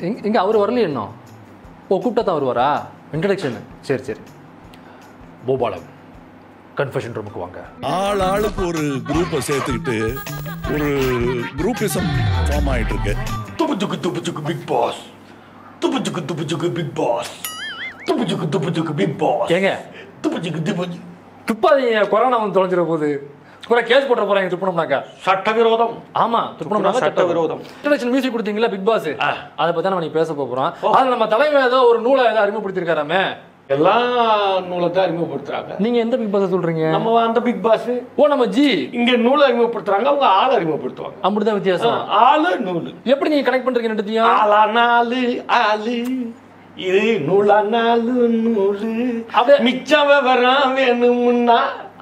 எங்க எங்க அவர் வரலையே இன்னும் ஓ கூப்பிட்டா தான் வருவாரா இன்ட்ரடக்ஷன் சரி சரி பூபாலம் கன்ஃபெஷன் ரூமுக்கு வாங்க ஆள் ஆளுக்கு ஒரு குரூப்பை சேர்த்துக்கிட்டு ஒரு குரூப்பிசம் ஃபார்ம் ஆயிட்டு இருக்கு துப்பு துக்கு துப்பு துக்கு பிக் பாஸ் துப்பு துக்கு துப்பு துக்கு பிக் பாஸ் துப்பு துக்கு துப்பு துக்கு பிக் பாஸ் ஏங்க துப்பு துக்கு துப்பு துக்கு. துப்பாதீங்க கொரோனா வந்து தொலைஞ்சிட போகுது கூட கேஸ் போட்டுற போறாங்க துப்புனோம்னாக்கா சட்டவிரோதம் ஆமா துப்புனோம்னா சட்டவிரோதம். இன்ட்ரடக்ஷன் மியூசிக் கொடுத்தீங்களா பிக் பாஸ் ஆ. அதை பத்தி தான் நம்ம பேச போறோம் அதுல நம்ம தலைவர் ஏதோ ஒரு நூலை ஏதோ அறிமுகப்படுத்திருக்காராமே எல்லா நூலை தான் அறிமுகப்படுத்துறாங்க நீங்க எந்த பிக் பாஸ் சொல்றீங்க நம்ம அந்த பிக் பாஸ் ஓ நம்ம ஜி இங்க நூலை அறிமுகப்படுத்துறாங்க அவங்க ஆளை அறிமுகப்படுத்துவாங்க அப்படிதான் வித்தியாசம் ஆளு நூலு எப்படி நீங்க கனெக்ட் பண்றீங்க ரெண்டுத்தையும் ஆளா நாலு ஆளு இது நூலா நாலு நூலு அப்படியே- மிச்சம் விவரம் வேணும்னா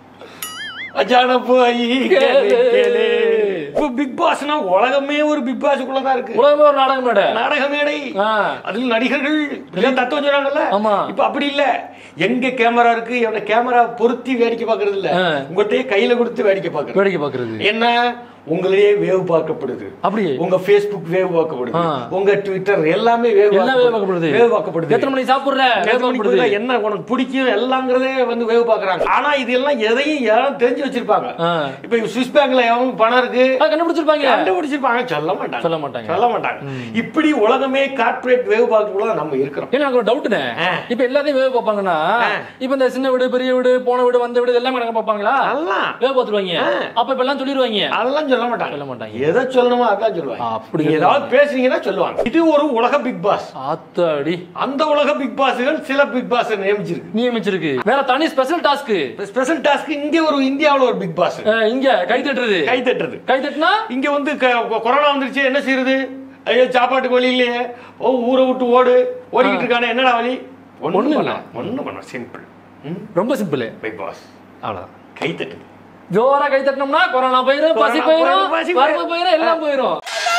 அஜான போய் கேளு, கேளு. இப்போ பிக் பாஸ்னா உலகமே ஒரு பிக் பாஸ்க்குள்ள தான் இருக்கு உலகமே ஒரு நாடகம் மேடை நாடக மேடை ஆ. அதில் நடிகர்கள் இப்படிலாம் தத்துவம் சொன்னாங்கல்ல ஆமா. இப்ப அப்படி இல்ல எங்க கேமரா இருக்கு எவன கேமரா பொருத்தி வேடிக்கை பார்க்கறது இல்ல ஆ. உங்கள்கிட்டயே கையில கொடுத்து வேடிக்கை பார்க்கறது வேடிக்கை பாக்குறது என்ன உங்களையே வேவ் பார்க்கப்படுது அப்படியே உங்க Facebook வேவ் பார்க்கப்படுது ஆ. உங்க ட்விட்டர் எல்லாமே வேவ் எல்லாம் வேவ் பார்க்கப்படுது வேவ் பார்க்கப்படுது எத்தனை மணிக்கு சாப்பிடுற எத்தனை வேவ் மணிக்கு பார்க்கப்படுது போய் என்ன உனக்கு பிடிக்கும் எல்லாங்கிறதே வந்து வேவ் பார்க்கறாங்க ஆனா இது எல்லாம் எதையும் யாரும் தெரிஞ்சு வச்சிருப்பாங்க ஆ. இப்ப சுவிஸ் பேங்க்ல எவங்க பணம் இருக்கு ஆ, கண்டுபிடிச்சிருப்பாங்க கண்டுபிடிச்சிருப்பாங்க சொல்ல மாட்டாங்க சொல்ல மாட்டாங்க. சொல்ல மாட்டாங்க இப்படி உலகமே கார்ப்பரேட் வேவ் பார்க்கக்குள்ள நம்ம இருக்கிறோம் ஏன்னா எனக்கு ஒரு டவுட்னே ஆ. இப்ப எல்லாத்தையும் வேவ் பார்ப்பாங்கன்னா இப்ப இந்த சின்ன வீடு பெரிய வீடு போன வீடு வந்த வீடு எல்லாமே கணக்கு பார்ப்பாங்களா அதெல்லாம் வேவ் பார்த்துருவாங்க அப்ப இப்ப எல்லாம் சொல்லிடுவாங்க அதெல்லாம் சொல்ல மாட்டாங்க சொல்ல மாட்டாங்க. எதை சொல்லணுமோ அதான் சொல்லுவாங்க அப்படி நீங்க ஏதாவது பேசுனீங்கன்னா சொல்லுவாங்க இது ஒரு உலக பிக் பாஸ் ஆத்தாடி அந்த உலக பிக் பாஸ்கள் சில பிக் பாஸ் நியமிச்சிருக்கு நியமிச்சிருக்கு வேற தனி ஸ்பெஷல் டாஸ்க் ஸ்பெஷல் டாஸ்க் இங்க ஒரு இந்தியாவுல ஒரு பிக் பாஸ் இங்க கை தட்டுறது கை தட்டுறது கை தட்டுனா இங்க வந்து க- கொரோனா வந்துருச்சு என்ன செய்யறது ஐயோ சாப்பாட்டுக்கு வழி இல்லையே ஓ ஊரை விட்டு ஓடு ஓடிக்கிட்டு இருக்கானே என்னடா வழி ஒண்ணும் ஒண்ணு இல்ல. பண்ண ஒண்ணு பண்ண சிம்பிள் ரொம்ப சிம்பிள் பிக் பாஸ் அவ்வளவுதான் கை தட்டுது ஜோரா கை தட்டினோம்னா கொரோனா போயிரும் பசி கொரோனா போயிரும் போயிரும், பசி வறுமை போயிரும். போயிரும் எல்லாம் போயிரும்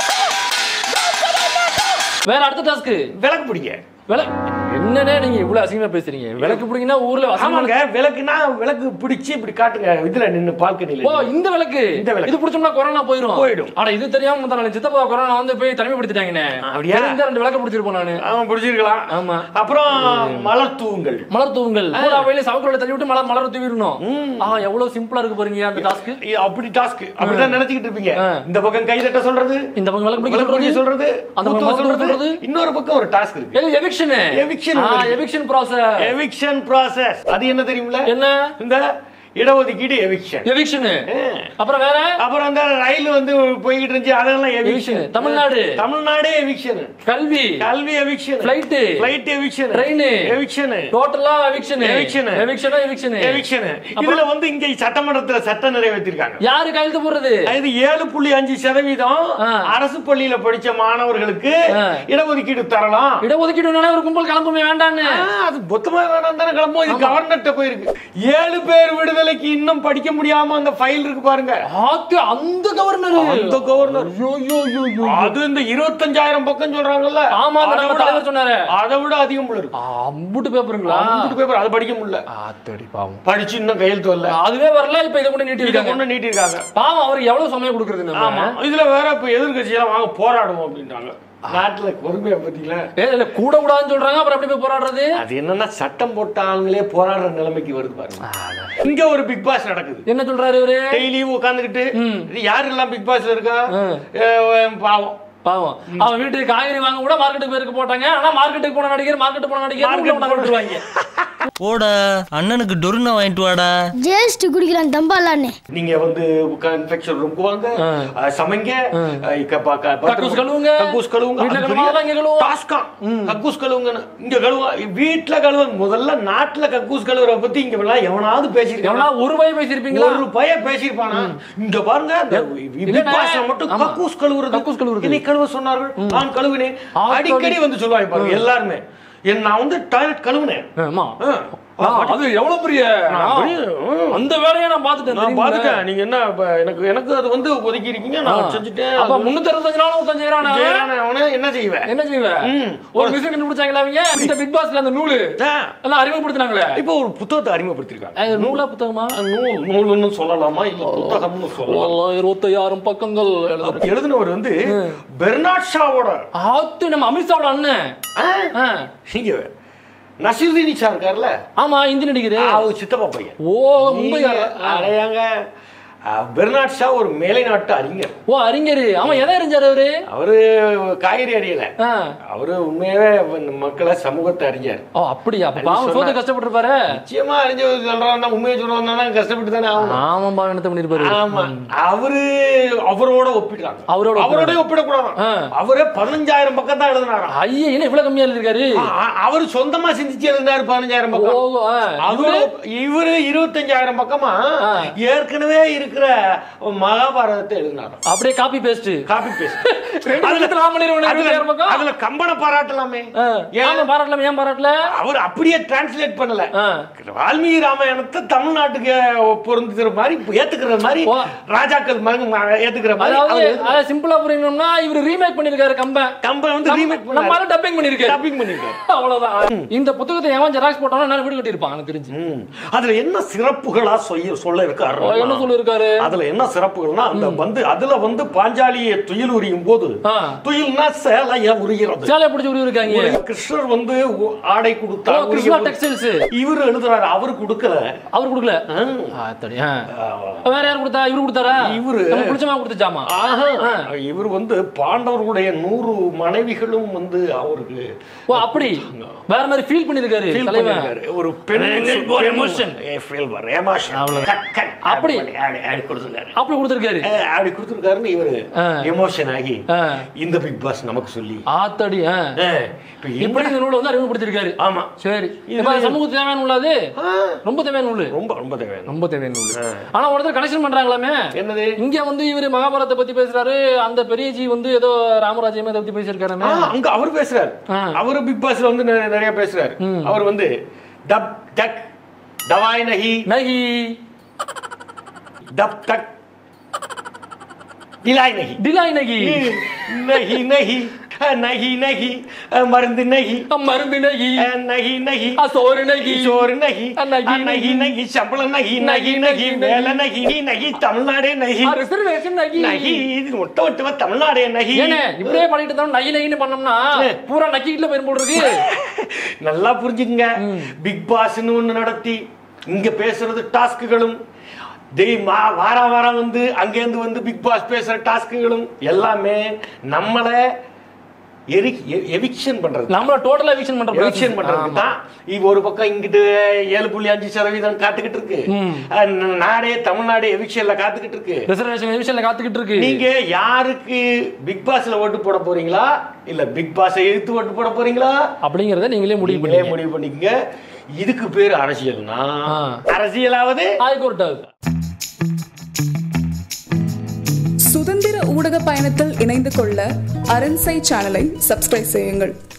வேற அடுத்த டாஸ்க் விளக்கு பிடிக்க விலை என்னண்ணே நீங்க இவ்வளவு அசிங்கமா பேசுறீங்க விளக்கு பிடிங்கன்னா ஊர்ல அசிங்கமா ஆமாங்க விளக்குனா விளக்கு பிடிச்சு இப்படி காட்டுங்க இதுல நின்னு பால்கனில ஓ இந்த விளக்கு இந்த விளக்கு. இது பிடிச்சோம்னா கொரோனா போயிரும் போயிடும். ஆனா இது தெரியாம முந்தா நாள் சித்தப்பா கொரோனா வந்து போய் தனிமைப்படுத்திட்டாங்கண்ணே அப்படியா? இந்த ரெண்டு விளக்கு பிடிச்சிருப்போம் நானு அவன் பிடிச்சிருக்கலாம் ஆமா. அப்புறம் மலர் தூவுங்கள் மலர் தூவுங்கள் பூரா வயல சவுக்குள்ள தள்ளி விட்டு மலர் மலர் தூவிடணும் ஆ எவ்வளவு சிம்பிளா இருக்கு பாருங்க அந்த டாஸ்க் இது அப்படி டாஸ்க் அப்படிதான் நினைச்சுக்கிட்டு இருப்பீங்க ஆ. இந்த பக்கம் கை தட்ட சொல்றது இந்த பக்கம் விளக்கு பிடிக்க விளக்கு பிடிக்க சொல்றது சொல்றது அந்த அந்த பக்கம் சொல்றது சொல்றது. இன்னொரு பக்கம் ஒரு டாஸ்க் இருக்கு எவிக்ஷன் Eviction ஒண்ணு இருக்கு. எவிக்ஷன் ப்ராசஸ் எவிக்ஷன் process அது என்ன தெரியுமில என்ன இந்த இடஒதுக்கீடு எவிக்ஷன் எவிக்ஷன் அப்புறம் வேற அப்புறம் அந்த ரயில் வந்து போய்கிட்டு இருந்துச்சு அதெல்லாம் Eviction. எவிக்ஷன் தமிழ்நாடு. தமிழ்நாடே எவிக்ஷன் கல்வி கல்வி eviction Flight. Flight eviction Train. Eviction டோட்டலா எவிக்ஷன் Eviction. எவிக்ஷனா எவிக்ஷன் எவிக்ஷன் இதுல வந்து இங்க சட்டமன்றத்துல சட்டம் நிறைவேற்றிருக்காங்க யாரு கையெழுத்து போடுறது இது ஏழு புள்ளி அஞ்சு சதவீதம் ஆ. அரசு பள்ளியில படிச்ச மாணவர்களுக்கு ஆ. இடஒதுக்கீடு தரலாம் இடஒதுக்கீடு ஒரு கும்பல் கிளம்புமே வேண்டான்னு ஆ, அது மொத்தமா வேணாம் தானே கிளம்பும் இது கவர்னர்ட்ட போயிருக்கு ஏழு பேர் விடுதலைக்கு இன்னும் படிக்க முடியாம அந்த ஃபைல் இருக்கு பாருங்க ஆத்து அந்த கவர்னர் அந்த கவர்னர் ஐயோ ஐயோ ஐயோ, ஐயோ அது இந்த இருபத்தஞ்சாயிரம் பக்கம் சொல்றாங்கல்ல ஆமா, அந்த அதை நம்ம விட- தலைவர் சொன்னாரு. அதை விட அதிகம் போல இருக்கு அம்புட்டு பேப்பருங்களா அம்புட்டு பேப்பர் அது படிக்க முடியல ஆத்தடி பாவம் படிச்சு இன்னும் கையெழுத்து வரல அதுவே வரல இப்ப இதை கொண்டு நீட்டி இதை இருக்காங்க கொண்டு நீட்டிருக்காங்க பாவம் அவருக்கு எவ்வளவு சமயம் கொடுக்கறது நம்ம ஆமா இதுல வேற இப்ப எதிர்கட்சி எல்லாம் வாங்க போராடுவோம் அப்படின்றாங்க நாட்டுல பொறுமையா பாத்தீங்களா ஏ, இல்ல கூட கூடாதுன்னு சொல்றாங்க அப்புறம் எப்படி போய் போராடுறது அது என்னன்னா சட்டம் போட்ட ஆளுங்களே போராடுற நிலைமைக்கு வருது பாருங்க இங்க ஒரு பிக் பாஸ் நடக்குது என்ன சொல்றாரு இவரு டெய்லி உட்காந்துக்கிட்டு இது யாரு எல்லாம் பிக் பாஸ்ல இருக்கா ம். அஹ் பாவம் பாவம் அவன் வீட்டுக்கு காய்கறி வாங்க கூட மார்க்கெட்டுக்கு போயிருக்க போட்டாங்க ஆனா மார்க்கெட்டுக்கு போன நடிகர் மார்க்கெட் போன நடிகர் Market உள்ள கொண்டாந்து விட்டுருவாங்க போடா அண்ணனுக்கு டொருனா வாங்கிட்டு வாடா ஜேஸ்ட் குடிக்கிறான் தம்பாலான்னு நீங்க வந்து இன்ஃபெக்ஷன் ரூமுக்கு வாங்க ஆ. அஹ் சமைங்க அஹ் க- ப- க- கக்கூஸ் கழுவுங்க. கக்கூஸ் கழுவுங்க வீட்ல அது கழுவாம பெரிய இங்க கழுவுவோம். task ஆ. கக்கூஸ் கழுவுங்கன்னு இங்க கழுவ வீட்ல கழுவ முதல்ல நாட்டுல கக்கூஸ் கழுவுற பத்தி இங்க எல்லாம் எவனாவது எவனா பேசிருக்கான் ஒரு பய பேசியிருப்பீங்களா ஒரு பைய பேசிருப்பானா இங்க பாருங்க இந்த பிக் இல்லண்ணே. பாஸ்ல மட்டும் ஆமா. கக்கூஸ் கழுவுறது கக்கூஸ் கழுவுறது. என்னை கழுவ சொன்னார்கள் நான் கழுவினேன் ஆத்தாடி. அடிக்கடி வந்து சொல்லுவாங்க பாருங்க எல்லாருமே என் நான் வந்து டாய்லெட் கழுவுனேன் ஆமா ஆ. நான் அது எவ்வளவு பெரிய நான் பெரிய- ம். அந்த வேலையை நான் பார்த்துட்டேன் நான் தெரியுமில்ல? பாத்துட்டேன் நீங்க என்ன இப்ப எனக்கு எனக்கு அது வந்து ஒதுக்கி இருக்கீங்க நான் செஞ்சுட்டேன் அப்ப முன்னூத்தி அறுபத்தஞ்சு நாள் உட்காந்து செய்யறான் செய்யறானே, அவனை என்ன செய்வேன் என்ன செய்வேன் ம். ஒரு மிஷின் கண்டுபிடிச்சாங்களா அவங்க இந்த பிக் பாஸ்ல அந்த நூலு எல்லாம் அறிமுகப்படுத்தினாங்களே இப்போ ஒரு புத்தகத்தை அறிமுகப்படுத்திருக்காங்க அது நூலா புத்தகமா நூல் நூல்னு சொல்லலாமா இல்ல புத்தகம்னு சொல்லலாம் இருபத்தையாயிரம் பக்கங்கள் எழுதுறது. எழுதினவர் வந்து பெர்னாட் ஷாவோட ஆத்து நம்ம அமித்ஷாவோட அண்ணன் ஆ, ஆ. இங்க நசீருதீன் ஷா இருக்கார்ல ஆமா இந்தி நடிகர் அவர் சித்தப்பா பையன் ஓ மும்பை நீங்க அடையாங்க அஹ், பெர்னாட் ஷா ஒரு மேலை நாட்டு அறிஞர் ஓ அறிஞர் அவன் எதை அறிஞ்சாரு அவரு அவரு காய்கறி அறியல ஆ. அவரு உண்மையாவே இந்த மக்களை சமூகத்தை அறிஞர் ஓ அப்படியா அப்ப பாவம் சொன்னா- சோத்த கஷ்டப்பட்டிருப்பாரு நிச்சயமா அறிஞ்சு சொல்றான் உண்மையை சொல்றான்னா கஷ்டப்பட்டு தானே ஆகணும் ஆமாம் பாவம் என்னத்த பண்ணிருப்பாரு ஆமா அவரு அவரோட ஒப்பிடுறாங்க அவரோட அவரோட ஒப்பிடக்கூடாது ஆ. அவரே பதினஞ்சாயிரம் பக்கம் தான் எழுதினாராம் ஐயா என்ன இவ்வளவு கம்மியா எழுதிருக்காரு ஆ, அவரு சொந்தமா சிந்திச்சு எழுதினாரு பதினஞ்சாயிரம் பக்கம் ஓ ஆ. அவரு இவரு இருபத்தஞ்சாயிரம் பக்கமா ஆ. ஏற்கனவே இருக்கிற மகாபாரதத்தை எழுதினாராம் அப்படியே காப்பி பேஸ்ட் காப்பி பேஸ்ட் ரெண்டு நிமிஷத்துல ஆன் பண்ணிடுவோம் இருபத்தாயிரம் பக்கம் அதுல கம்பனை பாராட்டலாமே ஆ. ஏன்? ஆமா பாராட்டலாம் ஏன் பாராட்டல அவர் அப்படியே டிரான்ஸ்லேட் பண்ணல ஆ. வால்மீகி ராமாயணத்தை தமிழ்நாட்டுக்கு பொருந்துகிற மாதிரி ஏத்துக்கிற மாதிரி ஓ. ராஜாக்கள் மகன் ம- ஏத்துக்கிற மாதிரி அதாவது அவர் எழுதினார். அதை சிம்பிளா புரியணும்னா இவர் ரீமேக் பண்ணிருக்காரு கம்ப கம்பன் வந்து ரீமேக் நம்மளால டப்பிங் பண்ணிருக்காரு டப்பிங் பண்ணிருக்காரு அவ்வளவுதான் இந்த புத்தகத்தை எவன் ஜெராக்ஸ் போட்டானோ நான் வீடு கட்டியிருப்பான் எனக்கு தெரிஞ்சு ம். அதுல என்ன சிறப்புகளா சொல்ல சொல்ல இருக்காரு என்ன சொல்லிருக்காரு அதுல என்ன சிறப்புகள்னா அந்த வந்து அதுல வந்து பாஞ்சாலியை துயில் உரியும் போது ஆ. துயில்னா சேலைய உரிகிறது சேலையை பிடிச்சி உருவி இருக்காங்க ஒரு கிருஷ்ணர் வந்து ஒ- ஆடை கொடுத்தார் கிருஷ்ணா உரியும் போது டெக்ஸ்டைல்ஸ் இவர் எழுதுறாரு அவர் கொடுக்கல அவர் கொடுக்கல ஆ. ஆத்தடி, ஆ. வேற யார் கொடுத்தா இவரு கொடுத்தாரா இவரு. நம்ம பிடிச்சமா கொடுத்துச்சாமா ஆஹா. இவர் வந்து பாண்டவர்களுடைய நூறு மனைவிகளும் வந்து அவருக்கு ஓ அப்படி வேற மாதிரி ஃபீல் பண்ணிருக்காரு feel தலைவன் பண்ணிருக்காரு. ஒரு பெண் Emotion, பெண் emotion. ஏ, feel வர, emotion. அவ்வளவு. Cut, cut. அப்படி. அப்படி அப்படி கொடுத்துருக்காரு அப்படி கொடுத்துருக்காரு ஏ, அப்படி கொடுத்துருக்காருன்னு இவரு ஆ. எமோஷன் ஆகி ஆ. இந்த பிக் பாஸ் நமக்கு சொல்லி ஆத்தடி ஆ. ஏ, இப்ப இப்படி என்ன- இந்த நூலை வந்து அறிமுகப்படுத்திருக்காரு ஆமா சரி இது- இப்ப அது சமூகத்துக்கு தேவையான நூல் அது ஆ, ரொம்ப தேவையான நூல் ரொம்ப ரொம்ப தேவையான ரொம்ப தேவையான நூல் ஆனா ஒருத்தர் கனெக்ஷன் பண்றாங்களாமே என்னது இங்க வந்து இவரு மகாபாரதத்தை பத்தி பேசுறாரு அந்த பெரிய ஜி வந்து ஏதோ ராமராஜ்யமே அதை பத்தி பேசியிருக்காருமே ஆ, அங்க அவர் பேசுறாரு ஆ. அவரு பிக் பாஸ்ல வந்து நிறைய நிறைய பேசுறாரு அவர் வந்து டப் டக் दवाई नहीं நகி दब तक दिलाई नहीं டிலாய் நகி नहीं नहीं नहीं नहीं मर्द नहीं மருந்து நகி नहीं नहीं சோறு நகி किशोर नहीं नहीं, नहीं नहीं शबल नहीं नहीं नहीं मेल नहीं नहीं तमिलनाडे नहीं ரிசர்வேஷன் நகி नहीं இது ஒட்ட ஒட்டுவ தமிழ்நாடே நகி ஏனே இப்படியே பண்ணிட்டு இருந்தோம் நகி நகின்னு பண்ணோம்னா பூரா நக்கிட்டுல போயிரும் போல் இருக்கு நல்லா புரிஞ்சுக்குங்க பிக் பாஸ்னு ஒண்ணு நடத்தி இங்க பேசுறது டாஸ்க்குகளும் டெய் மா வாரம் வாரம் வந்து அங்கேருந்து வந்து பிக் பாஸ் பேசுற டாஸ்க்குகளும் எல்லாமே நம்மளை எரி எவிக்ஷன் பண்றது நம்மள டோட்டலா எவிக்ஷன் பண்ற எவிக்ஷன் பண்றதுக்கு தான் இவ ஒரு பக்கம் இங்கிட்டு ஏழு புள்ளி அஞ்சு சதவீதம் காத்துக்கிட்டு இருக்கு அஹ் நாடே தமிழ்நாடு எவிக்ஷன்ல காத்துக்கிட்டு இருக்கு ரிசர்வேஷன் எவிக்ஷன்ல காத்துக்கிட்டு இருக்கு நீங்க யாருக்கு பிக் பாஸ்ல ஓட்டு போட போறீங்களா இல்ல பிக் பாஸை எதிர்த்து ஓட்டு போட போறீங்களா அப்படிங்கறத நீங்களே முடிவு நீங்களே பண்ணீங்க முடிவு பண்ணிக்கங்க இதுக்கு பேர் அரசியல்னா ஆ. அரசியலாவது ஹைகோர்ட் சுதந்திர ஊடக பயணத்தில் இணைந்து கொள்ள அரண்சை சேனலை சப்ஸ்கிரைப் செய்யுங்கள்